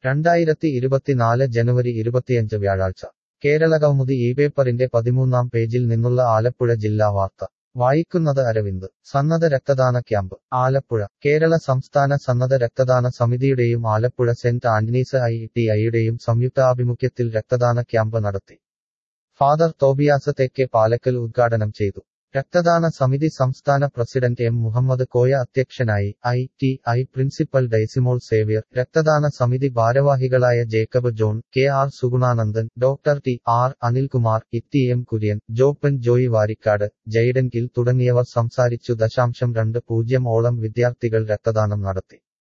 രണ്ടായിരത്തി ഇരുപത്തിനാല് ജനുവരി ഇരുപത്തിയഞ്ച് വ്യാഴാഴ്ച കേരളകൗമുദി ഈ പേപ്പറിന്റെ പതിമൂന്നാം പേജിൽ നിന്നുള്ള ആലപ്പുഴ ജില്ലാ വാർത്ത വായിക്കുന്നത് അരവിന്ദ് സന്നദ്ധ രക്തദാന ക്യാമ്പ് ആലപ്പുഴ കേരള സംസ്ഥാന സന്നദ്ധ രക്തദാന സമിതിയുടെയും Alappuzha saint Antony's I T ഐയുടെയും സംയുക്താഭിമുഖ്യത്തിൽ രക്തദാന ക്യാമ്പ് നടത്തി ഫാദർ തോബിയാസ് തെക്കെ പാലക്കൽ ഉദ്ഘാടനം ചെയ്തു രക്തദാന സമിതി സംസ്ഥാന പ്രസിഡന്റ് എം മുഹമ്മദ് കോയ അധ്യക്ഷനായി I T I principal Daisymol Xavier രക്തദാന സമിതി ഭാരവാഹികളായ Jacob John K R Sugunanandan doctor T R Anilkumar Ithi M Kurian Joppan Joy Varikkad Jaiden Gill തുടങ്ങിയവർ സംസാരിച്ചു ദശാംശം രണ്ട് പൂജ്യം ഓളം വിദ്യാർത്ഥികൾ രക്തദാനം നടത്തി